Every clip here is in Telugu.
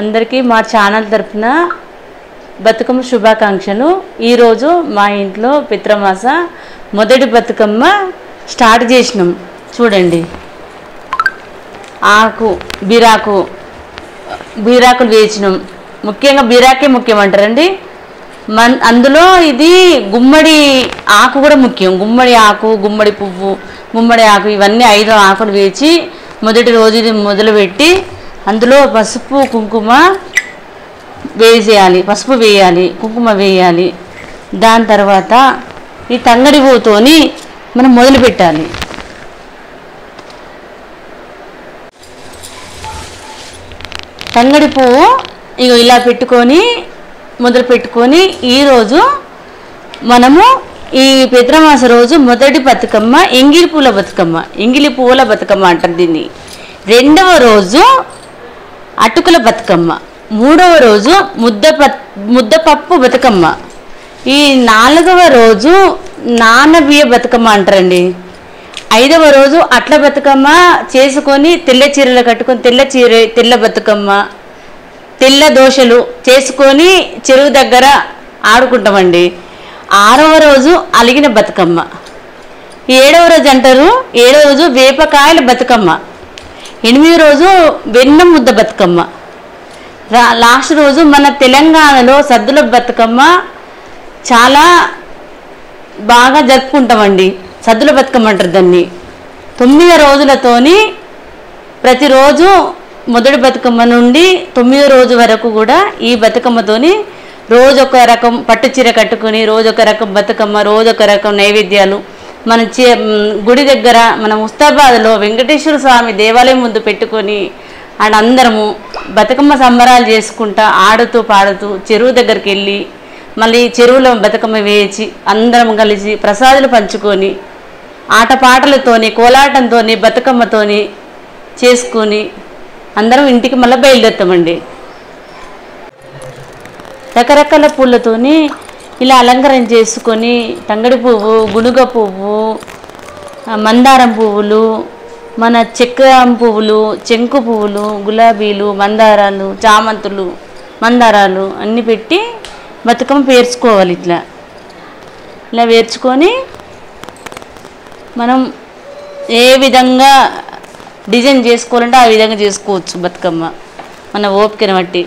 అందరికీ మా ఛానల్ తరపున బతుకమ్మ శుభాకాంక్షలు ఈరోజు మా ఇంట్లో పిత్రమాస మొదటి బతుకమ్మ స్టార్ట్ చేసినాం చూడండి ఆకు బీరాకు బీరాకులు వేసినాం ముఖ్యంగా బీరాకే ముఖ్యం అంటారండి మన్ అందులో ఇది గుమ్మడి ఆకు కూడా ముఖ్యం గుమ్మడి ఆకు గుమ్మడి పువ్వు గుమ్మడి ఆకు ఇవన్నీ ఐదు ఆకులు వేచి మొదటి రోజు ఇది మొదలుపెట్టి అందులో పసుపు కుంకుమ వేసేయాలి పసుపు వేయాలి కుంకుమ వేయాలి దాని తర్వాత ఈ తంగడి పువ్వుతోని మనం మొదలు పెట్టాలి తంగడి పువ్వు ఇగో ఇలా పెట్టుకొని మొదలు పెట్టుకొని ఈరోజు మనము ఈ పిత్రమాస రోజు మొదటి బతుకమ్మ ఎంగిలి పూల బతుకమ్మ ఎంగిలి పూల బతుకమ్మ అంటారు దీన్ని రెండవ రోజు అటుకుల బతుకమ్మ మూడవ రోజు ముద్ద ప- ముద్దపప్పు బతుకమ్మ ఈ నాలుగవ రోజు నానబియ్య బతుకమ్మ అంటారండి ఐదవ రోజు అట్ల బతుకమ్మ చేసుకొని తెల్ల చీరలు కట్టుకొని తెల్ల చీర తెల్ల బతుకమ్మ తెల్ల దోశలు చేసుకొని చెరువు దగ్గర ఆడుకుంటామండి ఆరవ రోజు అలిగిన బతుకమ్మ ఏడవ రోజు అంటారు ఏడవ రోజు వేపకాయల బతుకమ్మ ఎనిమిది రోజు వెన్న ముద్ద బతుకమ్మ రా- లాస్ట్ రోజు మన తెలంగాణలో సద్దుల బతుకమ్మ చాలా బాగా జరుపుకుంటామండి సద్దుల బతుకమ్మ అంటారు దాన్ని తొమ్మిది రోజులతోని ప్రతిరోజు మొదటి బతుకమ్మ నుండి తొమ్మిదో రోజు వరకు కూడా ఈ బతుకమ్మతోని రోజు ఒక రకం పట్టు చీర కట్టుకుని రోజు ఒక రకం బతుకమ్మ రోజు ఒక రకం నైవేద్యాలు మన చే మ్, గుడి దగ్గర మన ముస్తాబాద్లో వెంకటేశ్వర స్వామి దేవాలయం ముందు పెట్టుకొని ఆడ అందరము బతుకమ్మ సంబరాలు చేసుకుంటా ఆడుతూ పాడుతూ చెరువు దగ్గరికి వెళ్ళి మళ్ళీ చెరువులో బతుకమ్మ వేచి అందరం కలిసి ప్రసాదాలు పంచుకొని ఆటపాటలతోని కోలాటంతోని బతుకమ్మతోని చేసుకొని అందరం ఇంటికి మళ్ళీ బయలుదేరుతామండి రకరకాల పూలతోని ఇలా అలంకరణ చేసుకొని తంగడి పువ్వు గునుగ పువ్వు ఆ, మందారం పువ్వులు మన చక్రం పువ్వులు చెంకు పువ్వులు గులాబీలు మందారాలు చామంతులు మందారాలు అన్నీ పెట్టి బతుకమ్మ పేర్చుకోవాలి ఇట్లా ఇలా పేర్చుకొని మనం ఏ విధంగా డిజైన్ చేసుకోవాలంటే ఆ విధంగా చేసుకోవచ్చు బతుకమ్మ మన ఓపికని బట్టి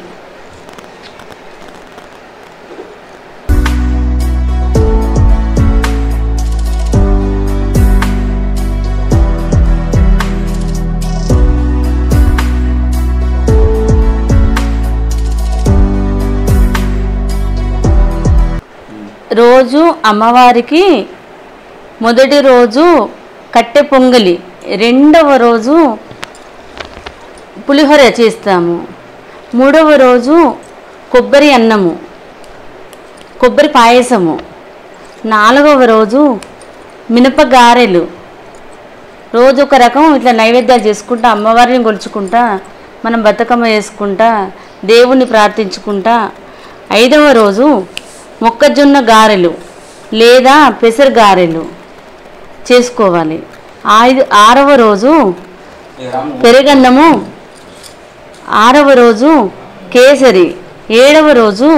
రోజు అమ్మవారికి మొదటి రోజు కట్టె పొంగలి రెండవ రోజు పులిహోర చేస్తాము మూడవ రోజు కొబ్బరి అన్నము కొబ్బరి పాయసము నాలుగవ రోజు మినపగారెలు రోజు ఒక రకం ఇట్లా నైవేద్యాలు చేసుకుంటా అమ్మవారిని కొలుచుకుంటా మనం బతుకమ్మ చేసుకుంటా దేవుణ్ణి ప్రార్థించుకుంటా ఐదవ రోజు మొక్కజొన్న గారెలు లేదా పెసర గారెలు చేసుకోవాలి ఐదు ఆరవ రోజు పెరుగన్నము ఆరవ రోజు కేసరి ఏడవ రోజు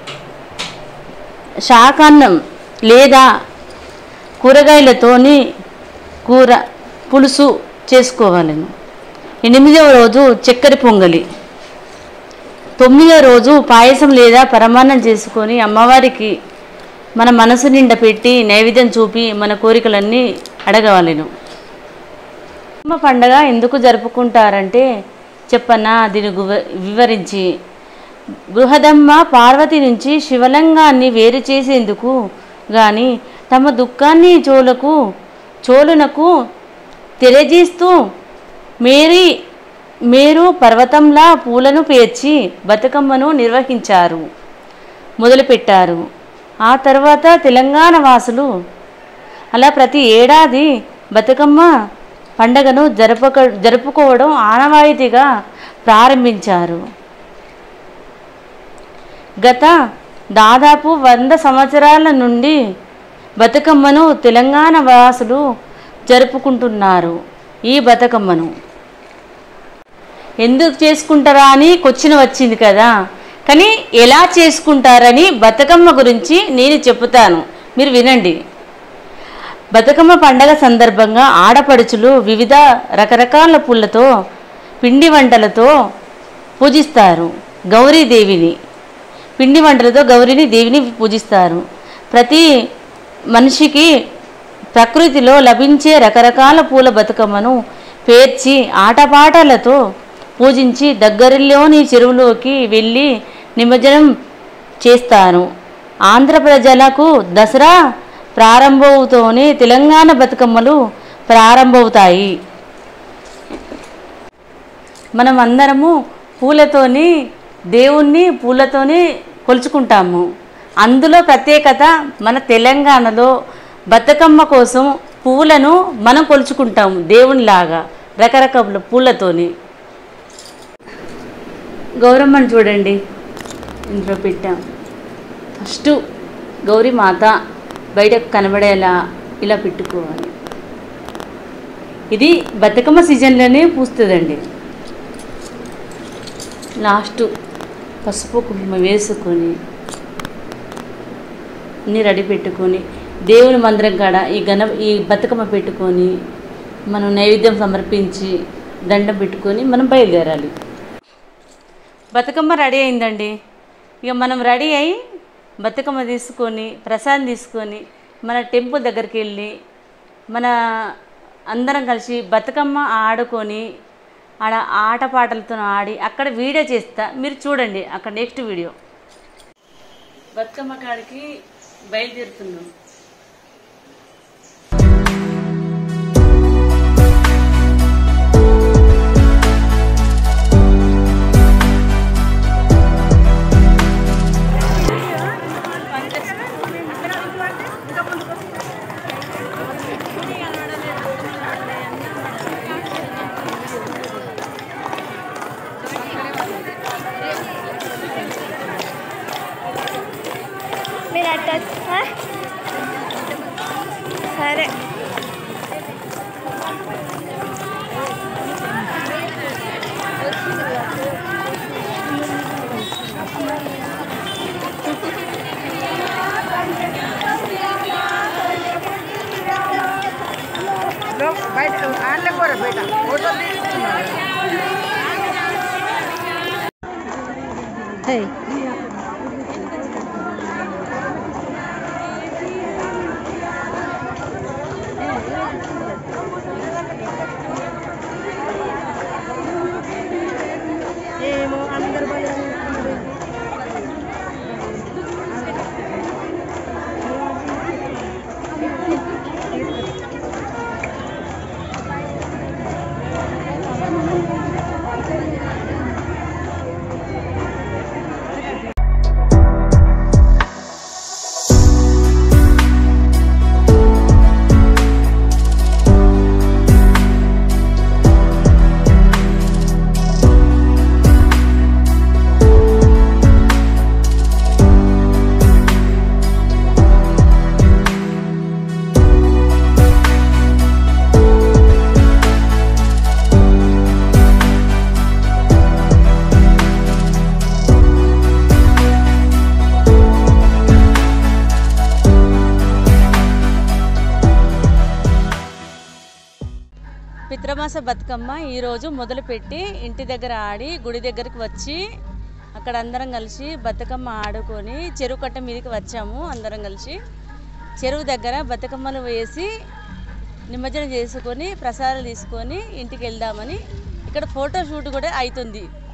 శాకాన్నం లేదా కూరగాయలతోని కూర పులుసు చేసుకోవాలను ఎనిమిదవ రోజు చక్కెర పొంగలి తొమ్మిదవ రోజు పాయసం లేదా పరమాన్నం చేసుకొని అమ్మవారికి మన మనసు నిండా పెట్టి నైవేద్యం చూపి మన కోరికలన్నీ అడగవలెను అమ్మ పండగ ఎందుకు జరుపుకుంటారంటే చెప్పన్నా దీని గువ- వివరించి బృహదమ్మ పార్వతి నుంచి శివలింగాన్ని వేరు చేసేందుకు గాని తమ దుఃఖాన్ని చోలకు చోలునకు తెలియజేస్తూ మేరీ మేరు పర్వతంలా పూలను పేర్చి బతుకమ్మను నిర్వహించారు మొదలుపెట్టారు ఆ తర్వాత తెలంగాణ వాసులు అలా ప్రతి ఏడాది బతుకమ్మ పండగను జరపక జరుపుకోవడం ఆనవాయితీగా ప్రారంభించారు గత దాదాపు వంద సంవత్సరాల నుండి బతుకమ్మను తెలంగాణ వాసులు జరుపుకుంటున్నారు ఈ బతుకమ్మను ఎందుకు చేసుకుంటారా అని క్వశ్చన్ వచ్చింది కదా కానీ ఎలా చేసుకుంటారని బతుకమ్మ గురించి నేను చెప్తాను మీరు వినండి బతుకమ్మ పండగ సందర్భంగా ఆడపడుచులు వివిధ రకరకాల పూలతో పిండి వంటలతో పూజిస్తారు గౌరీదేవిని పిండి వంటలతో గౌరీని దేవిని పూజిస్తారు ప్రతి మనిషికి ప్రకృతిలో లభించే రకరకాల పూల బతుకమ్మను పేర్చి ఆటపాటలతో పూజించి దగ్గరలోని చెరువులోకి వెళ్ళి నిమజ్జనం చేస్తారు ఆంధ్ర ప్రజలకు దసరా ప్రారంభవుతోనే తెలంగాణ బతుకమ్మలు ప్రారంభమవుతాయి మనం అందరము పూలతోని దేవుణ్ణి పూలతోని కొలుచుకుంటాము అందులో ప్రత్యేకత మన తెలంగాణలో బతుకమ్మ కోసం పువ్వులను మనం కొలుచుకుంటాము దేవునిలాగా రకరకాల పూలతోని గౌరమ్మని చూడండి ఇంట్లో పెట్టాం ఫస్ట్ గౌరీ మాత బయటకు కనబడేలా ఇలా పెట్టుకోవాలి ఇది బతుకమ్మ సీజన్లోనే పూస్తుందండి లాస్ట్ పసుపు కుంకుమ వేసుకొని అన్నీ రెడీ పెట్టుకొని దేవుని మందిరం కాడ ఈ గణ ఈ బతుకమ్మ పెట్టుకొని మనం నైవేద్యం సమర్పించి దండం పెట్టుకొని మనం బయలుదేరాలి బతుకమ్మ రెడీ అయిందండి ఇక మనం రెడీ అయి బతుకమ్మ తీసుకొని ప్రసాదం తీసుకొని మన టెంపుల్ దగ్గరికి వెళ్ళి మన అందరం కలిసి బతుకమ్మ ఆడుకొని ఆడ ఆటపాటలతో ఆడి అక్కడ వీడియో చేస్తా మీరు చూడండి అక్కడ నెక్స్ట్ వీడియో బతుకమ్మ కాడికి బయలుదేరుతున్నాం మీరు అట్ట ఆ? సరే బయట ఆడలే కూడా బయట ఫోటో తీసుకున్నారు ఏమో అందరు పిత్రమాస బతుకమ్మ ఈరోజు మొదలుపెట్టి ఇంటి దగ్గర ఆడి గుడి దగ్గరికి వచ్చి అక్కడ అందరం కలిసి బతుకమ్మ ఆడుకొని చెరువు కట్ట మీదకి వచ్చాము అందరం కలిసి చెరువు దగ్గర బతుకమ్మలు వేసి నిమజ్జనం చేసుకొని ప్రసాదాలు తీసుకొని ఇంటికి వెళ్దామని ఇక్కడ ఫోటో షూట్ కూడా అవుతుంది